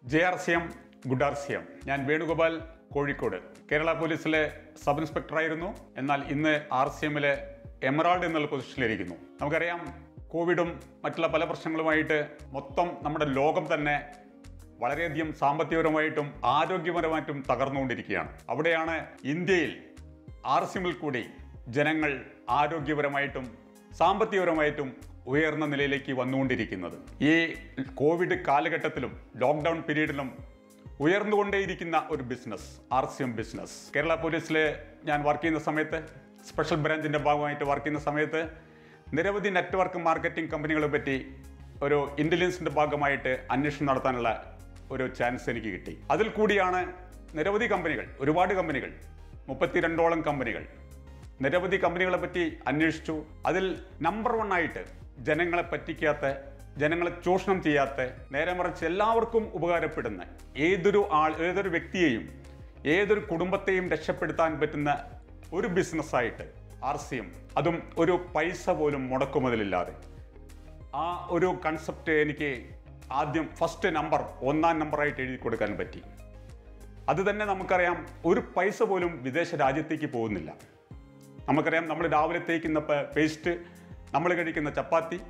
J R C M good R C M ഞാൻ വേണുഗോപാൽ കോഴിക്കോട് കേരള പോലീസിലെ sub ഇൻസ്പെക്ടറായിരുന്നു എന്നാൽ ഇന്ന് ആർ സി എമ്മിലെ എമറാൾഡ് എന്നുള്ള പൊസിഷനിലിരിക്കുന്നു നമുക്കറിയാം കോവിഡും മറ്റുള്ള പല പ്രശ്നങ്ങളുമായിട്ട് മൊത്തം നമ്മുടെ ലോകം തന്നെ വളരെയധികം സാമ്പത്തികപരമായിട്ടും ആരോഗ്യപരമായിട്ടും തകർന്നുകൊണ്ടിരിക്കുകയാണ് അവിടെയാണ് ഇന്ത്യയിൽ ആർ സി എമ്മിൽ കൂടി ജനങ്ങൾ ആരോഗ്യപരമായിട്ടും സാമ്പത്തികപരമായിട്ടും ഉയർന്ന നിലയിലേക്ക് വന്നുകൊണ്ടിരിക്കുന്നത് ഈ കോവിഡ് കാലഘട്ടത്തിലും ലോക്ക്ഡൗൺ പീരീഡിലും ഉയർന്നുകൊണ്ടേയിരിക്കുന്ന ഒരു business R C M business Kerala പോലീസിൽ ഞാൻ വർക്ക് ചെയ്യുന്ന സമയത്ത് സ്പെഷ്യൽ ബ്രാഞ്ചിൻ്റെ ഭാഗമായിട്ട് വർക്ക് ചെയ്യുന്ന സമയത്ത് നിരവധി നെറ്റ്വർക്ക് മാർക്കറ്റിംഗ് കമ്പനികളെ പറ്റി ഒരു ഇൻ്റലിജൻസിൻ്റെ ഭാഗമായിട്ട് അന്വേഷണം നടത്താനുള്ള ഒരു ചാൻസ് എനിക്ക് കിട്ടി അതിൽ കൂടിയാണ് നിരവധി കമ്പനികൾ ഒരുപാട് കമ്പനികൾ മുപ്പത്തിരണ്ടോളം കമ്പനികൾ നിരവധി കമ്പനികളെ പറ്റി അന്വേഷിച്ചു അതിൽ നമ്പർ വൺ ആയിട്ട് ജനങ്ങളെ പറ്റിക്കാത്ത ജനങ്ങളെ ചൂഷണം ചെയ്യാത്ത നേരെ മറിച്ച് എല്ലാവർക്കും ഉപകാരപ്പെടുന്ന ഏതൊരു ആൾ ഏതൊരു വ്യക്തിയെയും ഏതൊരു കുടുംബത്തെയും രക്ഷപ്പെടുത്താൻ പറ്റുന്ന ഒരു ബിസിനസ്സായിട്ട് ആർ സി എം അതും ഒരു പൈസ പോലും മുടക്കുമുതലില്ലാതെ ആ ഒരു കൺസെപ്റ്റ് എനിക്ക് ആദ്യം ഫസ്റ്റ് നമ്പർ ഒന്നാം നമ്പറായിട്ട് എഴുതി കൊടുക്കാൻ പറ്റി അത് തന്നെ നമുക്കറിയാം ഒരു പൈസ പോലും വിദേശ രാജ്യത്തേക്ക് പോകുന്നില്ല നമുക്കറിയാം നമ്മൾ രാവിലെ തേക്കുന്ന പേസ്റ്റ് നമ്മൾ കഴിക്കുന്ന ചപ്പാത്തി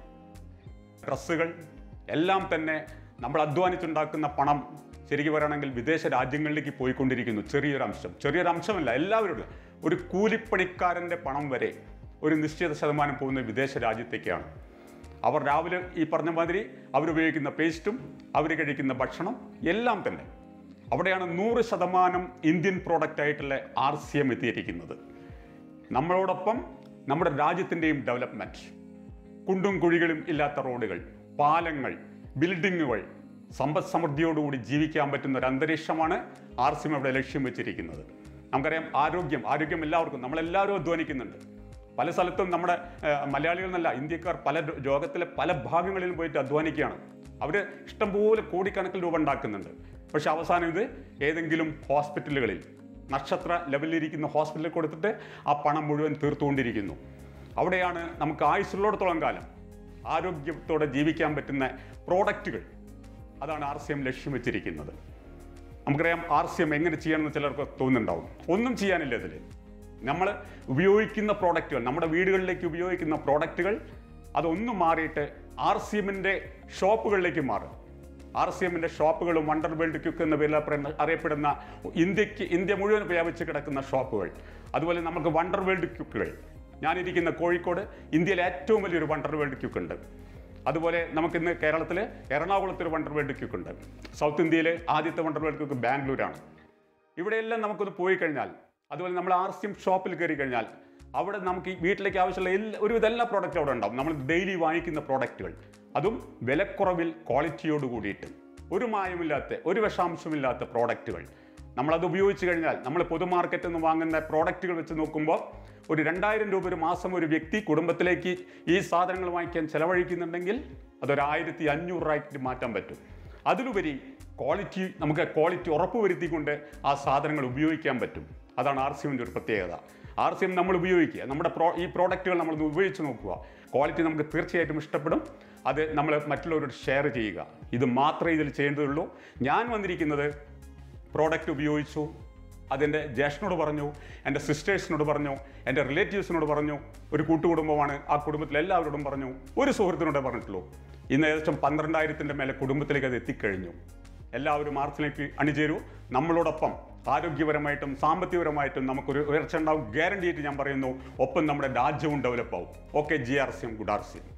ഡ്രസ്സുകൾ എല്ലാം തന്നെ നമ്മൾ അധ്വാനിച്ചുണ്ടാക്കുന്ന പണം ശരിക്കും പറയുകയാണെങ്കിൽ വിദേശ രാജ്യങ്ങളിലേക്ക് പോയിക്കൊണ്ടിരിക്കുന്നു ചെറിയൊരു അംശം ചെറിയൊരു അംശമല്ല എല്ലാവരും ഒരു കൂലിപ്പണിക്കാരൻ്റെ പണം വരെ ഒരു നിശ്ചിത ശതമാനം പോകുന്ന വിദേശ രാജ്യത്തേക്കാണ് അവർ രാവിലെ ഈ പറഞ്ഞ മാതിരി അവരുപയോഗിക്കുന്ന പേസ്റ്റും അവർ കഴിക്കുന്ന ഭക്ഷണം എല്ലാം തന്നെ അവിടെയാണ് നൂറ് ശതമാനം ഇന്ത്യൻ പ്രോഡക്റ്റ് ആയിട്ടുള്ള ആർ സി എം എത്തിയിരിക്കുന്നത് നമ്മളോടൊപ്പം നമ്മുടെ രാജ്യത്തിൻ്റെയും ഡെവലപ്മെൻറ്റ് കുണ്ടും കുഴികളും ഇല്ലാത്ത റോഡുകൾ പാലങ്ങൾ ബിൽഡിങ്ങുകൾ സമ്പദ് സമൃദ്ധിയോടുകൂടി ജീവിക്കാൻ പറ്റുന്ന ഒരു അന്തരീക്ഷമാണ് ആർ സി എം ഇവിടെ ലക്ഷ്യം വെച്ചിരിക്കുന്നത് നമുക്കറിയാം ആരോഗ്യം ആരോഗ്യം എല്ലാവർക്കും നമ്മളെല്ലാവരും അധ്വാനിക്കുന്നുണ്ട് പല സ്ഥലത്തും നമ്മുടെ ഏഹ്, മലയാളികൾ എന്നല്ല ഇന്ത്യക്കാർ പല രോ- ലോകത്തിലെ പല ഭാഗങ്ങളിലും പോയിട്ട് അധ്വാനിക്കുകയാണ് അവർ ഇഷ്ടംപോലെ കോടിക്കണക്കിന് രൂപ ഉണ്ടാക്കുന്നുണ്ട് പക്ഷെ അവസാനം ഇത് ഏതെങ്കിലും ഹോസ്പിറ്റലുകളിൽ നക്ഷത്ര ലെവലിലിരിക്കുന്ന ഹോസ്പിറ്റലിൽ കൊടുത്തിട്ട് ആ പണം മുഴുവൻ തീർത്തുകൊണ്ടിരിക്കുന്നു അവിടെയാണ് നമുക്ക് ആയുസ്സുള്ളിടത്തോളം കാലം ആരോഗ്യത്തോടെ ജീവിക്കാൻ പറ്റുന്ന പ്രോഡക്റ്റുകൾ അതാണ് ആർ സി എം ലക്ഷ്യം വെച്ചിരിക്കുന്നത് നമുക്കറിയാം ആർ സി എം എങ്ങനെ ചെയ്യണമെന്ന് ചിലർക്ക് തോന്നുന്നുണ്ടാവും ഒന്നും ചെയ്യാനില്ല ഇതിൽ നമ്മൾ ഉപയോഗിക്കുന്ന പ്രോഡക്റ്റുകൾ നമ്മുടെ വീടുകളിലേക്ക് ഉപയോഗിക്കുന്ന പ്രോഡക്റ്റുകൾ അതൊന്നും മാറിയിട്ട് ആർ സി എമ്മിൻ്റെ ഷോപ്പുകളിലേക്ക് മാറും ആർ സി എമ്മിൻ്റെ ഷോപ്പുകളും വണ്ടർ വേൾഡ് ക്യുക്ക് എന്ന പേരിൽ അറിയപ്പെടുന്ന- അറിയപ്പെടുന്ന ഇന്ത്യക്ക് ഇന്ത്യ മുഴുവൻ വ്യാപിച്ച് കിടക്കുന്ന ഷോപ്പുകൾ അതുപോലെ നമുക്ക് വണ്ടർ വേൾഡ് ക്യുക്കുകൾ ഞാനിരിക്കുന്ന കോഴിക്കോട് ഇന്ത്യയിലെ ഏറ്റവും വലിയൊരു വണ്ടർ വേൾഡ് ക്യുക്ക് ഉണ്ട് അതുപോലെ നമുക്കിന്ന് കേരളത്തിൽ എറണാകുളത്ത് ഒരു വണ്ടർ വേൾഡ് ക്യുക്ക് ഉണ്ട് സൗത്ത് ഇന്ത്യയിലെ ആദ്യത്തെ വണ്ടർ വേൾഡ് ക്യുക്ക് ബാംഗ്ലൂരാണ് ഇവിടെയെല്ലാം നമുക്കൊന്ന് പോയി കഴിഞ്ഞാൽ അതുപോലെ നമ്മൾ ആർ സി എം ഷോപ്പിൽ കയറി കഴിഞ്ഞാൽ അവിടെ നമുക്ക് ഈ വീട്ടിലേക്ക് ആവശ്യമുള്ള എല്ലാ ഒരുവിധ എല്ലാ പ്രോഡക്റ്റും അവിടെ ഉണ്ടാവും നമ്മൾ ഡെയിലി വാങ്ങിക്കുന്ന പ്രോഡക്റ്റുകൾ അതും വിലക്കുറവിൽ ക്വാളിറ്റിയോട് കൂടിയിട്ട് ഒരു മായമില്ലാത്ത ഒരു വിഷാംശമില്ലാത്ത പ്രോഡക്റ്റുകൾ നമ്മളത് ഉപയോഗിച്ച് കഴിഞ്ഞാൽ നമ്മൾ പൊതുമാർക്കറ്റിൽ നിന്ന് വാങ്ങുന്ന പ്രോഡക്റ്റുകൾ വെച്ച് നോക്കുമ്പോൾ ഒരു രണ്ടായിരം രൂപ ഒരു മാസം ഒരു വ്യക്തി കുടുംബത്തിലേക്ക് ഈ സാധനങ്ങൾ വാങ്ങിക്കാൻ ചെലവഴിക്കുന്നുണ്ടെങ്കിൽ അതൊരു ആയിരത്തി അഞ്ഞൂറ് രൂപയ്ക്ക് മാറ്റാൻ പറ്റും അതിലുപരി ക്വാളിറ്റി നമുക്ക് ക്വാളിറ്റി ഉറപ്പുവരുത്തിക്കൊണ്ട് ആ സാധനങ്ങൾ ഉപയോഗിക്കാൻ പറ്റും അതാണ് ആർ സി എമ്മിൻ്റെ ഒരു പ്രത്യേകത ആർ സി എം നമ്മൾ ഉപയോഗിക്കുക നമ്മുടെ പ്രോ ഈ പ്രോഡക്റ്റുകൾ നമ്മൾ ഉപയോഗിച്ച് നോക്കുക ക്വാളിറ്റി നമുക്ക് തീർച്ചയായിട്ടും ഇഷ്ടപ്പെടും അത് നമ്മൾ മറ്റുള്ളവരോട് ഷെയർ ചെയ്യുക ഇത് മാത്രമേ ഇതിൽ ചെയ്യേണ്ടതുള്ളൂ ഞാൻ വന്നിരിക്കുന്നത് പ്രോഡക്റ്റ് ഉപയോഗിച്ചു അതെൻ്റെ ജ്യേഷ്ഠനോട് പറഞ്ഞു എൻ്റെ സിസ്റ്റേഴ്സിനോട് പറഞ്ഞു എൻ്റെ റിലേറ്റീവ്സിനോട് പറഞ്ഞു ഒരു കൂട്ടുകുടുംബമാണ് ആ കുടുംബത്തിൽ എല്ലാവരോടും പറഞ്ഞു ഒരു സുഹൃത്തിനോട് പറഞ്ഞിട്ടുള്ളൂ ഇന്ന് ഏകദേശം പന്ത്രണ്ടായിരത്തിൻ്റെ മേലെ കുടുംബത്തിലേക്ക് അത് എത്തിക്കഴിഞ്ഞു എല്ലാവരും മാർച്ചിലേക്ക് അണിചേരൂ നമ്മളോടൊപ്പം ആരോഗ്യപരമായിട്ടും സാമ്പത്തികപരമായിട്ടും നമുക്കൊരു ഉയർച്ച ഉണ്ടാവും ഗ്യാരണ്ടി ആയിട്ട് ഞാൻ പറയുന്നു ഒപ്പം നമ്മുടെ രാജ്യവും ഡെവലപ്പ് ആവും okay G R C M good R C M